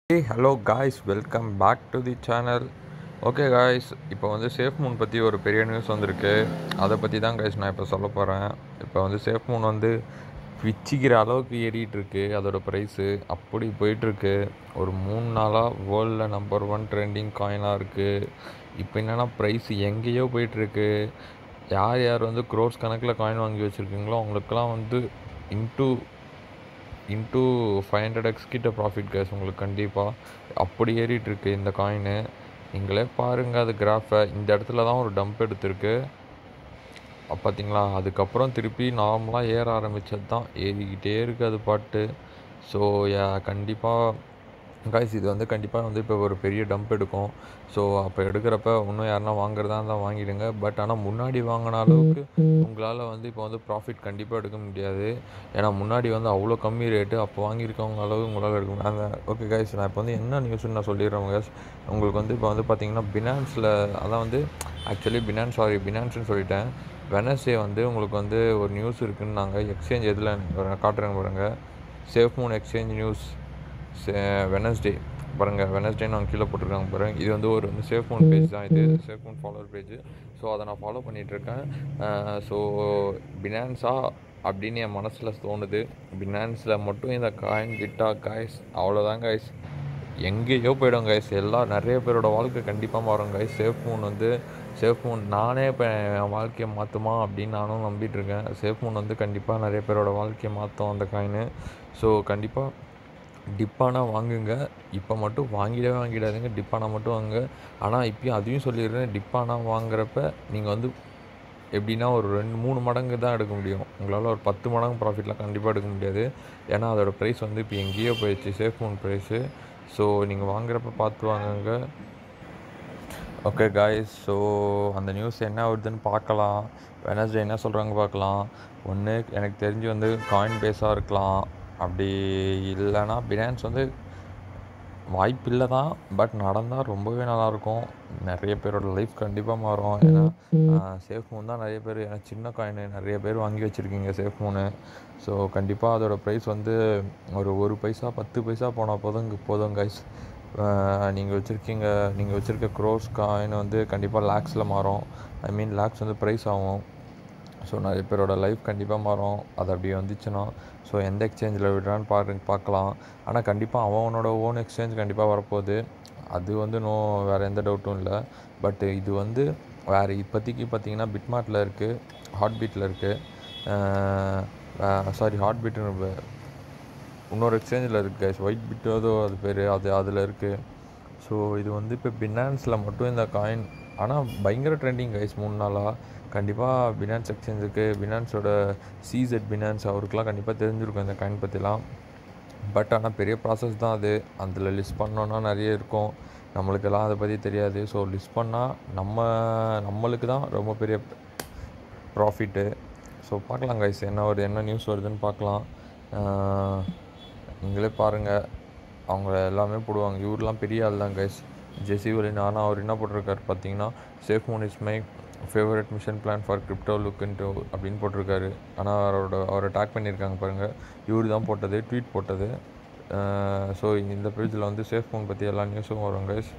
hey hello guys welcome back to the channel okay guys இப்போ வந்து safe Moon பற்றி ஒரு பெரிய நியூஸ் வந்திருக்கு அதை பற்றி தான் காய்ஸ் நான் இப்போ சொல்ல போகிறேன் இப்போ வந்து சேஃப் மூன் வந்து பிச்சிக்கிற அளவுக்கு ஏறிட்டு இருக்கு அதோட ப்ரைஸு அப்படி போயிட்டுருக்கு ஒரு மூணு நாளாக வேர்ல்டில் நம்பர் ஒன் ட்ரெண்டிங் காயினாக இருக்குது இப்போ என்னென்னா ப்ரைஸ் எங்கேயோ போயிட்டுருக்கு யார் யார் வந்து க்ரோர்ஸ் கணக்கில் காயின் வாங்கி வச்சுருக்கீங்களோ அவங்களுக்கெல்லாம் வந்து into into five hundred x கிட்ட ப்ராஃபிட் கேஸ் உங்களுக்கு கண்டிப்பாக அப்படி ஏறிட்டு இருக்கு இந்த காயினு நீங்களே பாருங்கள் அது கிராஃபை இந்த இடத்துல தான் ஒரு டம்ப் எடுத்திருக்கு அப்ப பார்த்தீங்களா அதுக்கப்புறம் திருப்பி நார்மலாக ஏற ஆரம்பித்தது தான் ஏறிக்கிட்டே இருக்குது அது பாட்டு ஸோ கண்டிப்பாக காய்ஸ் இது வந்து கண்டிப்பாக வந்து இப்போ ஒரு பெரிய டம்ப் எடுக்கும் ஸோ அப்போ எடுக்கிறப்ப இன்னும் யாருனா வாங்குறதா இருந்தால் வாங்கிடுங்க பட் ஆனால் முன்னாடி வாங்கின அளவுக்கு உங்களால் வந்து இப்போ வந்து ப்ராஃபிட் கண்டிப்பாக எடுக்க முடியாது ஏன்னா முன்னாடி வந்து அவ்வளோ கம்மி ரேட்டு அப்போ வாங்கியிருக்கவங்க அளவு உங்களால் எடுக்க முடியாது அந்த ஓகே காய்ஸ் நான் இப்போ வந்து என்ன நியூஸ்னு நான் சொல்லிடுறேன் guys உங்களுக்கு வந்து இப்போ வந்து பார்த்தீங்கன்னா பினான்ஸில் அதான் வந்து ஆக்சுவலி பினான்ஸ் சாரி பினான்ஸ்னு சொல்லிட்டேன் வெனஸ்டே வந்து உங்களுக்கு வந்து ஒரு நியூஸ் இருக்குன்னு நாங்கள் எக்ஸ்சேஞ்ச் எதில் காட்டுறேங்க பாருங்கள் SafeMoon exchange news Wednesday பாருங்கள் வெனஸ்டே நான் கீழே போட்டிருக்காங்க பாருங்கள் இது வந்து ஒரு வந்து சேஃப் மூன் பேஜ் தான் இது SafeMoon follower page so அதை நான் ஃபாலோ பண்ணிகிட்ருக்கேன் ஸோ பினான்ஸா அப்படின்னு என் மனசில் தோணுது பினான்ஸில் மட்டும் இந்த காயின் விட்டா காய்ஸ் அவ்வளோதான் காய்ஸ் எங்கேயோ போயிடும் கைஸ் எல்லாம் நிறைய பேரோட வாழ்க்கை கண்டிப்பாக மாறும் கைஸ் சேஃப் மூன் வந்து சேஃப் மூன் நானே இப்போ என் வாழ்க்கையை மாற்றுமா அப்படின்னு நானும் நம்பிட்டு இருக்கேன் சேஃப் மூன் வந்து கண்டிப்பாக நிறைய பேரோட வாழ்க்கையை மாற்றும் அந்த காயின் ஸோ கண்டிப்பாக டிப்பானா வாங்குங்க இப்போ மட்டும் வாங்கிடவே வாங்கிடாதீங்க டிப்பானா மட்டும் வாங்க ஆனால் இப்பயும் அதையும் சொல்லிடுறேன் டிப்பானா வாங்குறப்ப நீங்கள் வந்து எப்படின்னா ஒரு ரெண்டு மூணு மடங்கு தான் எடுக்க முடியும் உங்களால் ஒரு பத்து மடங்கு ப்ராஃபிட்லாம் கண்டிப்பாக எடுக்க முடியாது ஏன்னா அதோட ப்ரைஸ் வந்து இப்போ எங்கேயோ போயிடுச்சு சேஃப் மூன் ப்ரைஸு ஸோ நீங்கள் வாங்குறப்ப பார்த்து வாங்குங்க ஓகே காய்ஸ் ஸோ அந்த நியூஸ் என்ன வருதுன்னு பார்க்கலாம் வெனஸ்டே என்ன சொல்கிறாங்க பார்க்கலாம் ஒன்று எனக்கு தெரிஞ்சு வந்து காயின் பேஸாக இருக்கலாம் அப்படி இல்லைன்னா பினான்ஸ் வந்து வாய்ப்பு இல்லை தான் பட் நடந்தால் ரொம்பவே நல்லாயிருக்கும் நிறைய பேரோட லைஃப் கண்டிப்பாக மாறும் ஏன்னா சேஃப் மூன் தான் நிறைய பேர் ஏன்னா சின்ன காயின் நிறைய பேர் வாங்கி வச்சுருக்கீங்க சேஃப் மூனு ஸோ கண்டிப்பாக அதோட ப்ரைஸ் வந்து ஒரு ஒரு பைசா பத்து பைசா போனால் போதும் போதும் கைஸ் நீங்கள் வச்சுருக்கீங்க நீங்கள் வச்சுருக்க க்ரோஸ் காயின் வந்து கண்டிப்பாக லேக்ஸில் மாறும் ஐ மீன் லேக்ஸ் வந்து ப்ரைஸ் ஆகும் ஸோ நிறைய பேரோட லைஃப் கண்டிப்பாக மாறும் அது அப்படி வந்துச்சுன்னா ஸோ எந்த எக்ஸ்சேஞ்சில் விடுறான்னு பாருங்க பார்க்கலாம் ஆனால் கண்டிப்பாக அவனோட ஓன் எக்ஸ்சேஞ்ச் கண்டிப்பாக வரப்போகுது அது வந்து நோ வேறு எந்த டவுட்டும் இல்லை பட் இது வந்து வேறு இப்போதைக்கு பார்த்தீங்கன்னா பிட்மார்ட்டில் இருக்குது ஹாட் பீட்டில் இருக்குது சாரி ஹாட் பீட்டுன்னு இன்னொரு எக்ஸ்சேஞ்சில் இருக்குது கைஸ் ஒயிட் பிட்டோதோ அது பேர் அது அதில் இருக்குது ஸோ இது வந்து இப்போ பினான்ஸில் மட்டும் இந்த காயின் ஆனால் பயங்கர ட்ரெண்டிங் கைஸ் மூணு நாளாக கண்டிப்பாக பினான்ஸ் எக்ஸ்சேஞ்ச் இருக்குது பினான்ஸோட சிசெட் பினான்ஸ் அவருக்குலாம் கண்டிப்பாக தெரிஞ்சிருக்கும் இந்த காயின் பற்றிலாம் பட் ஆனால் பெரிய ப்ராசஸ் தான் அது அதில் லிஸ்ட் பண்ணோன்னா நிறைய இருக்கும் நம்மளுக்கெல்லாம் அதை பற்றி தெரியாது ஸோ லிஸ்ட் பண்ணால் நம்ம நம்மளுக்கு தான் ரொம்ப பெரிய ப்ராஃபிட்டு ஸோ பார்க்கலாம் கைஸ் என்ன வருது என்ன நியூஸ் வருதுன்னு பார்க்கலாம் நீங்களே பாருங்கள் அவங்க எல்லாமே போடுவாங்க இவரெலாம் பெரிய ஆள் தான் கைஸ் ஜெசி வலின் ஆனால் அவர் என்ன போட்டிருக்காரு பார்த்தீங்கன்னா SafeMoon is my favourite mission plan for crypto லுக்குன்ட்டு அப்படின்னு போட்டிருக்காரு ஆனால் அவரோட அவரை டேக் பண்ணியிருக்காங்க பாருங்கள் இவர் தான் போட்டது ட்வீட் போட்டது ஸோ இந்த பேஜில் வந்து சேஃப் ஃபோன் பற்றி எல்லா நியூஸும் வரும் கைஸ்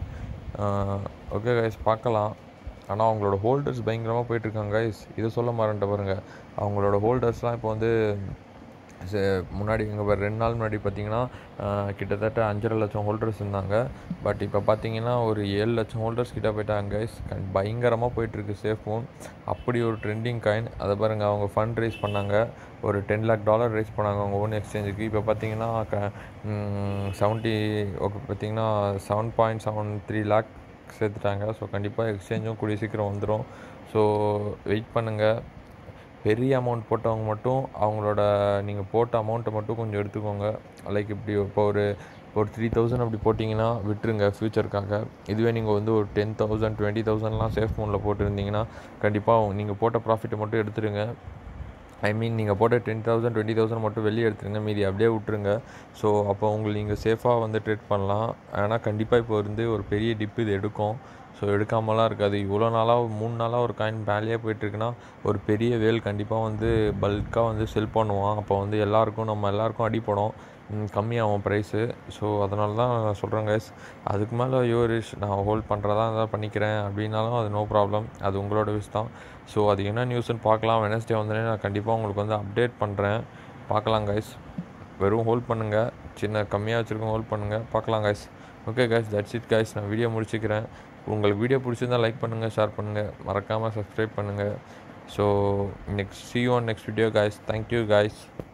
ஓகே கைஸ் பார்க்கலாம் ஆனால் அவங்களோட ஹோல்டர்ஸ் பயங்கரமாக போயிட்டுருக்காங்க கைஸ் இதை சொல்ல மாறேன்ட்ட பாருங்கள் அவங்களோட ஹோல்டர்ஸ்லாம் இப்போ வந்து முன்னாடி இங்கே ரெண்டு நாள் முன்னாடி பார்த்தீங்கன்னா கிட்டத்தட்ட அஞ்சரை லட்சம் ஹோல்டர்ஸ் இருந்தாங்க பட் இப்போ பார்த்தீங்கன்னா ஒரு ஏழு லட்சம் ஹோல்டர்ஸ் கிட்ட போயிட்டாங்க கைஸ் பயங்கரமாக போயிட்டுருக்கு சேஃப் ஃபோன் அப்படி ஒரு ட்ரெண்டிங் காயின் அதை பாருங்கள் அவங்க ஃபண்ட் ரைஸ் பண்ணாங்க ஒரு டென் லேக் டாலர் ரைஸ் பண்ணாங்க அவங்க ஓன் எக்ஸ்சேஞ்சுக்கு இப்போ பார்த்தீங்கன்னா க செவன்ட்டி ஓகே பார்த்தீங்கன்னா seven point seven three lakh சேர்த்துட்டாங்க ஸோ கண்டிப்பாக எக்ஸ்சேஞ்சும் கூடிய சீக்கிரம் வந்துடும் ஸோ வெயிட் பண்ணுங்கள் பெரிய அமௌண்ட் போட்டவங்க மட்டும் அவங்களோட நீங்கள் போட்ட அமௌண்ட்டை மட்டும் கொஞ்சம் எடுத்துக்கோங்க லைக் இப்படி இப்போ ஒரு ஒரு த்ரீ தௌசண்ட் அப்படி போட்டிங்கன்னா விட்டுருங்க ஃப்யூச்சருக்காக இதுவே நீங்கள் வந்து ஒரு டென் தௌசண்ட் டுவெண்ட்டி தௌசண்ட்லாம் சேஃப் ஃபோனில் போட்டுருந்தீங்கன்னா கண்டிப்பாக நீங்கள் போட்ட ப்ராஃபிட்டை மட்டும் எடுத்துருங்க ஐ மீன் நீங்கள் போட்ட டென் தௌசண்ட் டுவெண்ட்டி தௌசண்ட் மட்டும் வெளியே எடுத்துருங்க மீதி அப்படியே விட்டுருங்க ஸோ அப்போ உங்களுக்கு நீங்கள் சேஃபாக வந்து ட்ரேட் பண்ணலாம் ஆனால் கண்டிப்பாக இப்போ வந்து ஒரு பெரிய டிப் இது எடுக்கும் ஸோ எடுக்காமலாம் இருக்காது இவ்வளோ நாளாக மூணு நாளாக ஒரு காயின் வேலையே போயிட்டுருக்குன்னா ஒரு பெரிய வேல் கண்டிப்பாக வந்து பல்காக வந்து செல் பண்ணுவான் அப்போ வந்து எல்லாருக்கும் நம்ம எல்லாருக்கும் அடிப்படும் ம், கம்மியாகும் ப்ரைஸு ஸோ அதனால தான் நான் சொல்கிறேன் கைஸ் அதுக்கு மேலே யோரிஷ் நான் ஹோல்ட் பண்ணுறதா இருந்தால் பண்ணிக்கிறேன் அப்படின்னாலும் அது நோ ப்ராப்ளம் அது உங்களோட விஷ் தான் ஸோ அது என்ன நியூஸ்னு பார்க்கலாம் வெனஸ்டே வந்தோடனே நான் கண்டிப்பாக உங்களுக்கு வந்து அப்டேட் பண்ணுறேன் பார்க்கலாம் கைஸ் வெறும் ஹோல்ட் பண்ணுங்கள் சின்ன கம்மியாக வச்சுருக்கோம் ஹோல்ட் பண்ணுங்கள் பார்க்கலாம் guys okay guys that's it guys நான் வீடியோ முடிச்சுக்கிறேன் உங்களுக்கு வீடியோ பிடிச்சிருந்தா லைக் பண்ணுங்கள் ஷேர் பண்ணுங்கள் மறக்காமல் சப்ஸ்கிரைப் பண்ணுங்கள் so next see you on next video guys thank you guys